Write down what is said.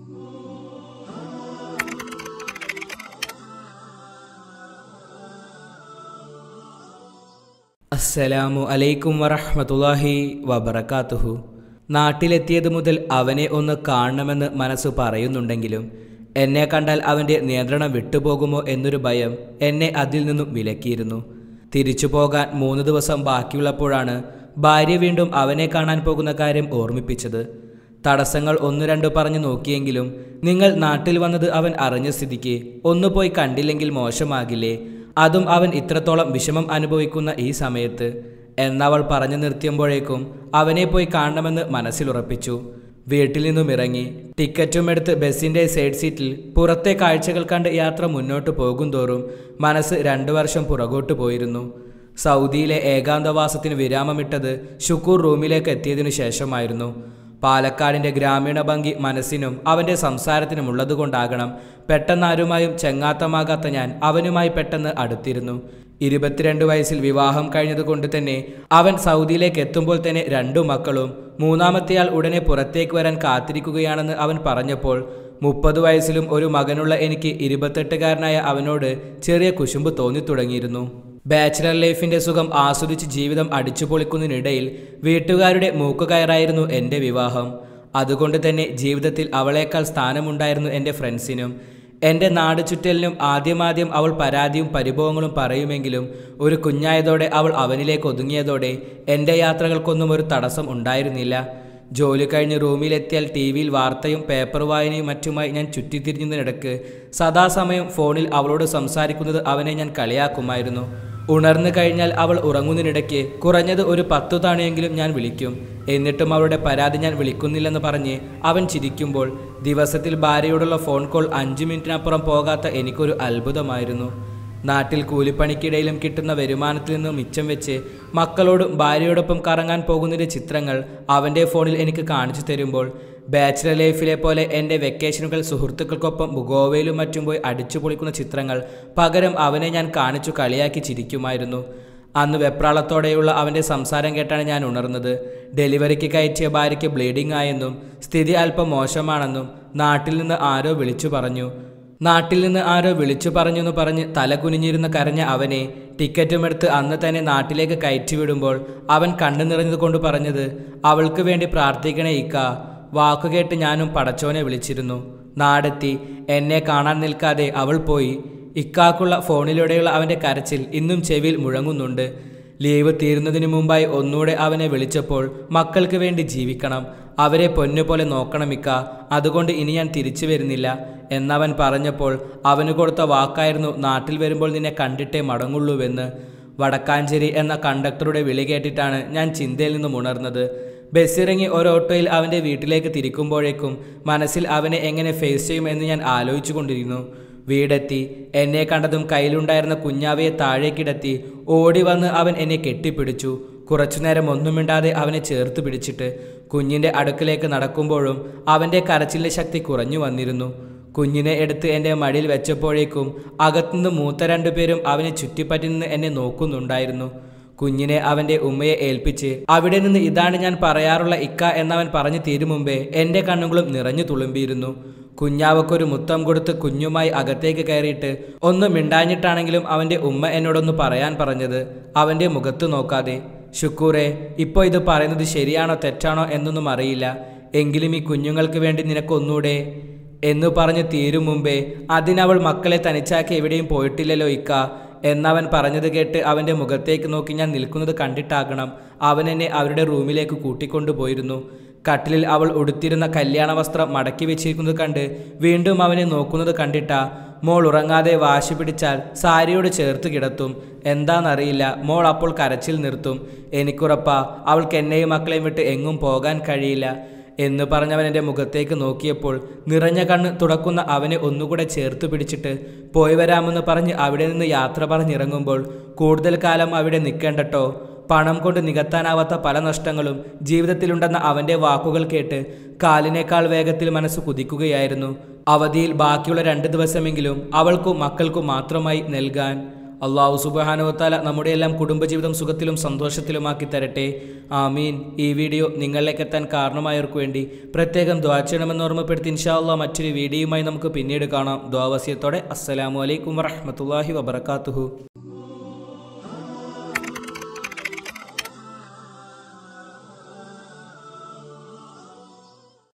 അസ്സലാമു അലൈക്കും വറഹ്മത്തുള്ളാഹി വബറകാതുഹു നാട്ടിലെത്തിയത് മുതൽ അവനെ ഒന്ന് കാണണമെന്ന് മനസ്സ് പറയുന്നുണ്ടെങ്കിലും എന്നെ കണ്ടാൽ അവൻ്റെ നിയന്ത്രണം വിട്ടുപോകുമോ എന്നൊരു ഭയം എന്നെ അതിൽ നിന്നും വിലക്കിയിരുന്നു തിരിച്ചു പോകാൻ മൂന്ന് ദിവസം ബാക്കിയുള്ളപ്പോഴാണ് ഭാര്യ വീണ്ടും അവനെ കാണാൻ പോകുന്ന കാര്യം ഓർമ്മിപ്പിച്ചത് തടസ്സങ്ങൾ ഒന്ന് രണ്ട് പറഞ്ഞു നോക്കിയെങ്കിലും നിങ്ങൾ നാട്ടിൽ വന്നത് അവൻ അറിഞ്ഞ സ്ഥിതിക്ക് ഒന്ന് പോയി കണ്ടില്ലെങ്കിൽ മോശമാകില്ലേ അതും അവൻ ഇത്രത്തോളം വിഷമം അനുഭവിക്കുന്ന ഈ സമയത്ത് എന്നവൾ പറഞ്ഞു നിർത്തിയപ്പോഴേക്കും അവനെ പോയി കാണണമെന്ന് മനസ്സിലുറപ്പിച്ചു വീട്ടിൽ നിന്നും ഇറങ്ങി ടിക്കറ്റും എടുത്ത് ബസ്സിൻ്റെ സൈഡ് സീറ്റിൽ പുറത്തെ കാഴ്ചകൾ കണ്ട് യാത്ര മുന്നോട്ട് പോകും തോറും മനസ്സ് രണ്ടു വർഷം പുറകോട്ട് പോയിരുന്നു സൗദിയിലെ ഏകാന്തവാസത്തിന് വിരാമമിട്ടത് ഷുക്കൂർ റൂമിലേക്ക് എത്തിയതിനു ശേഷമായിരുന്നു പാലക്കാടിന്റെ ഗ്രാമീണ ഭംഗി മനസ്സിനും അവന്റെ സംസാരത്തിനും ഉള്ളതുകൊണ്ടാകണം പെട്ടെന്ന് ആരുമായും ചെങ്ങാത്തമാകാത്ത ഞാൻ അവനുമായി പെട്ടെന്ന് അടുത്തിരുന്നു ഇരുപത്തിരണ്ട് വയസ്സിൽ വിവാഹം കഴിഞ്ഞതുകൊണ്ട് തന്നെ അവൻ സൗദിയിലേക്ക് എത്തുമ്പോൾ തന്നെ രണ്ടു മക്കളും മൂന്നാമത്തെയാൾ ഉടനെ പുറത്തേക്ക് വരാൻ കാത്തിരിക്കുകയാണെന്ന് അവൻ പറഞ്ഞപ്പോൾ മുപ്പത് വയസ്സിലും ഒരു മകനുള്ള എനിക്ക് ഇരുപത്തെട്ടുകാരനായ അവനോട് ചെറിയ കുശുമ്പ് തോന്നി തുടങ്ങിയിരുന്നു ബാച്ചിലർ ലൈഫിന്റെ സുഖം ആസ്വദിച്ച് ജീവിതം അടിച്ചു പൊളിക്കുന്നതിനിടയിൽ വീട്ടുകാരുടെ മൂക്കുകയറായിരുന്നു എൻ്റെ വിവാഹം അതുകൊണ്ട് തന്നെ ജീവിതത്തിൽ അവളേക്കാൾ സ്ഥാനമുണ്ടായിരുന്നു എൻ്റെ ഫ്രണ്ട്സിനും എൻ്റെ നാട് ചുറ്റലിനും ആദ്യമാദ്യം അവൾ പരാതിയും പരിഭവങ്ങളും പറയുമെങ്കിലും ഒരു കുഞ്ഞായതോടെ അവൾ അവനിലേക്ക് ഒതുങ്ങിയതോടെ എൻ്റെ യാത്രകൾക്കൊന്നും ഒരു തടസ്സം ഉണ്ടായിരുന്നില്ല ജോലി കഴിഞ്ഞ് റൂമിലെത്തിയാൽ ടി വിയിൽ വാർത്തയും പേപ്പർ വായനയും മറ്റുമായി ഞാൻ ചുറ്റിത്തിരിഞ്ഞതിനിടക്ക് സദാസമയം ഫോണിൽ അവളോട് സംസാരിക്കുന്നത് അവനെ ഞാൻ കളിയാക്കുമായിരുന്നു ഉണർന്നു കഴിഞ്ഞാൽ അവൾ ഉറങ്ങുന്നതിനിടയ്ക്ക് കുറഞ്ഞത് ഒരു പത്തു തവണയെങ്കിലും ഞാൻ വിളിക്കും എന്നിട്ടും അവളുടെ പരാതി ഞാൻ വിളിക്കുന്നില്ലെന്ന് പറഞ്ഞ് അവൻ ചിരിക്കുമ്പോൾ ദിവസത്തിൽ ഭാര്യയോടുള്ള ഫോൺ കോൾ അഞ്ചു മിനിറ്റിനപ്പുറം പോകാത്ത എനിക്കൊരു അത്ഭുതമായിരുന്നു നാട്ടിൽ കൂലിപ്പണിക്കിടയിലും കിട്ടുന്ന വരുമാനത്തിൽ നിന്ന് മിച്ചം വെച്ച് മക്കളോടും ഭാര്യയോടൊപ്പം കറങ്ങാൻ പോകുന്നതിൻ്റെ ചിത്രങ്ങൾ അവൻ്റെ ഫോണിൽ എനിക്ക് കാണിച്ചു തരുമ്പോൾ ബാച്ചിലർ ലൈഫിലെ പോലെ എൻ്റെ വെക്കേഷനുകൾ സുഹൃത്തുക്കൾക്കൊപ്പം ഗോവയിലും മറ്റും പോയി അടിച്ചു പൊളിക്കുന്ന ചിത്രങ്ങൾ പകരം അവനെ ഞാൻ കാണിച്ചു കളിയാക്കി ചിരിക്കുമായിരുന്നു അന്ന് വെപ്രാളത്തോടെയുള്ള അവൻ്റെ സംസാരം കേട്ടാണ് ഞാൻ ഉണർന്നത് ഡെലിവറിക്ക് കയറ്റിയ ഭാര്യയ്ക്ക് ബ്ലീഡിംഗ് ആയെന്നും സ്ഥിതി അല്പം മോശമാണെന്നും നാട്ടിൽ നിന്ന് ആരോ വിളിച്ചു പറഞ്ഞു നാട്ടിൽ നിന്ന് ആരോ വിളിച്ചു പറഞ്ഞെന്ന് പറഞ്ഞ് തല കുനിഞ്ഞിരുന്ന കരഞ്ഞ അവനെ ടിക്കറ്റുമെടുത്ത് അന്ന് തന്നെ നാട്ടിലേക്ക് കയറ്റിവിടുമ്പോൾ അവൻ കണ്ണു നിറഞ്ഞതുകൊണ്ട് പറഞ്ഞത് അവൾക്ക് വേണ്ടി പ്രാർത്ഥിക്കണേ ഇക്ക വാക്കുകേട്ട് ഞാനും പടച്ചോനെ വിളിച്ചിരുന്നു നാടെത്തി എന്നെ കാണാൻ നിൽക്കാതെ അവൾ പോയി ഇക്കാക്കുള്ള ഫോണിലൂടെയുള്ള അവൻ്റെ കരച്ചിൽ ഇന്നും ചെവിയിൽ മുഴങ്ങുന്നുണ്ട് ലീവ് തീരുന്നതിന് മുമ്പായി ഒന്നുകൂടെ അവനെ വിളിച്ചപ്പോൾ മക്കൾക്ക് വേണ്ടി ജീവിക്കണം അവരെ പൊന്നുപോലെ നോക്കണമിക്ക അതുകൊണ്ട് ഇനി ഞാൻ തിരിച്ചു വരുന്നില്ല എന്നവൻ പറഞ്ഞപ്പോൾ അവന് കൊടുത്ത വാക്കായിരുന്നു നാട്ടിൽ വരുമ്പോൾ നിന്നെ കണ്ടിട്ടേ മടങ്ങുള്ളൂവെന്ന് വടക്കാഞ്ചേരി എന്ന കണ്ടക്ടറുടെ വിളി കേട്ടിട്ടാണ് ഞാൻ ചിന്തയിൽ നിന്നും ഉണർന്നത് ബസ്സിറങ്ങി ഒരോട്ടോയിൽ അവൻ്റെ വീട്ടിലേക്ക് തിരിക്കുമ്പോഴേക്കും മനസ്സിൽ അവനെ എങ്ങനെ ഫേസ് ചെയ്യുമെന്ന് ഞാൻ ആലോചിച്ചു കൊണ്ടിരുന്നു വീടെത്തി എന്നെ കണ്ടതും കയ്യിലുണ്ടായിരുന്ന കുഞ്ഞാവയെ താഴേക്കിടത്തി ഓടി വന്ന് അവൻ എന്നെ കെട്ടിപ്പിടിച്ചു കുറച്ചുനേരം ഒന്നും മിണ്ടാതെ അവനെ ചേർത്ത് പിടിച്ചിട്ട് കുഞ്ഞിൻ്റെ അടുക്കിലേക്ക് നടക്കുമ്പോഴും അവൻ്റെ കരച്ചിലിൻ്റെ ശക്തി കുറഞ്ഞു വന്നിരുന്നു കുഞ്ഞിനെ എടുത്ത് എൻ്റെ മടിയിൽ വെച്ചപ്പോഴേക്കും അകത്തുനിന്ന് മൂത്ത രണ്ടുപേരും അവനെ ചുറ്റിപ്പറ്റി നിന്ന് എന്നെ നോക്കുന്നുണ്ടായിരുന്നു കുഞ്ഞിനെ അവൻ്റെ ഉമ്മയെ ഏൽപ്പിച്ച് അവിടെ നിന്ന് ഇതാണ് ഞാൻ പറയാറുള്ള ഇക്ക എന്നവൻ പറഞ്ഞു തീരും മുമ്പേ എൻ്റെ കണ്ണുകളും നിറഞ്ഞു തുളുമ്പിയിരുന്നു കുഞ്ഞാവക്കൊരു മുത്തം കൊടുത്ത് കുഞ്ഞുമായി അകത്തേക്ക് കയറിയിട്ട് ഒന്ന് മിണ്ടാഞ്ഞിട്ടാണെങ്കിലും അവൻ്റെ ഉമ്മ എന്നോടൊന്ന് പറയാൻ പറഞ്ഞത് അവൻ്റെ മുഖത്ത് നോക്കാതെ ഷുക്കൂറെ ഇപ്പോൾ ഇത് പറയുന്നത് ശരിയാണോ തെറ്റാണോ എന്നൊന്നും അറിയില്ല എങ്കിലും ഈ കുഞ്ഞുങ്ങൾക്ക് വേണ്ടി നിനക്കൊന്നൂടെ എന്നു പറഞ്ഞു തീരും മുമ്പേ അതിനവൾ മക്കളെ തനിച്ചാക്കി എവിടെയും പോയിട്ടില്ലല്ലോ ഇക്ക എന്നവൻ പറഞ്ഞത് കേട്ട് അവൻ്റെ മുഖത്തേക്ക് നോക്കി ഞാൻ നിൽക്കുന്നത് കണ്ടിട്ടാകണം അവൻ എന്നെ അവരുടെ റൂമിലേക്ക് കൂട്ടിക്കൊണ്ടുപോയിരുന്നു കട്ടിലിൽ അവൾ ഉടുത്തിരുന്ന കല്യാണ വസ്ത്രം മടക്കി വെച്ചിരിക്കുന്നത് കണ്ട് വീണ്ടും അവനെ നോക്കുന്നത് കണ്ടിട്ടാ മോൾ ഉറങ്ങാതെ വാശി പിടിച്ചാൽ സാരിയോട് ചേർത്ത് കിടത്തും എന്താണെന്നറിയില്ല മോൾ അപ്പോൾ കരച്ചിൽ നിർത്തും എനിക്കുറപ്പാ അവൾക്ക് എന്നെയും മക്കളെയും വിട്ട് എങ്ങും പോകാൻ കഴിയില്ല എന്ന് പറഞ്ഞവൻ എൻ്റെ മുഖത്തേക്ക് നോക്കിയപ്പോൾ നിറഞ്ഞ കണ്ണ് തുടക്കുന്ന അവനെ ഒന്നുകൂടെ ചേർത്ത് പിടിച്ചിട്ട് പോയി വരാമെന്ന് പറഞ്ഞ് അവിടെ നിന്ന് യാത്ര പറഞ്ഞിറങ്ങുമ്പോൾ കൂടുതൽ കാലം അവിടെ നിൽക്കേണ്ടട്ടോ പണം കൊണ്ട് നികത്താനാവാത്ത പല നഷ്ടങ്ങളും ജീവിതത്തിലുണ്ടെന്ന അവൻ്റെ വാക്കുകൾ കേട്ട് കാലിനേക്കാൾ വേഗത്തിൽ മനസ്സ് കുതിക്കുകയായിരുന്നു അവധിയിൽ ബാക്കിയുള്ള രണ്ട് ദിവസമെങ്കിലും അവൾക്കും മക്കൾക്കും മാത്രമായി നൽകാൻ അള്ളാഹു സുബാനുവത്താല നമ്മുടെ എല്ലാം കുടുംബജീവിതം സുഖത്തിലും സന്തോഷത്തിലുമാക്കി തരട്ടെ ആമീൻ ഈ വീഡിയോ നിങ്ങളിലേക്ക് എത്താൻ കാരണമായവർക്ക് വേണ്ടി പ്രത്യേകം ദ്വാ ചെയ്യണമെന്ന് ഓർമ്മപ്പെടുത്തി ഇൻഷാ അള്ളാഹ് മറ്റൊരു വീഡിയോയുമായി നമുക്ക് പിന്നീട് കാണാം ദ്വാവസ്യത്തോടെ അസ്സലാമു അലൈക്കും വറഹമത്തല്ലാഹി വബർക്കാത്തുഹു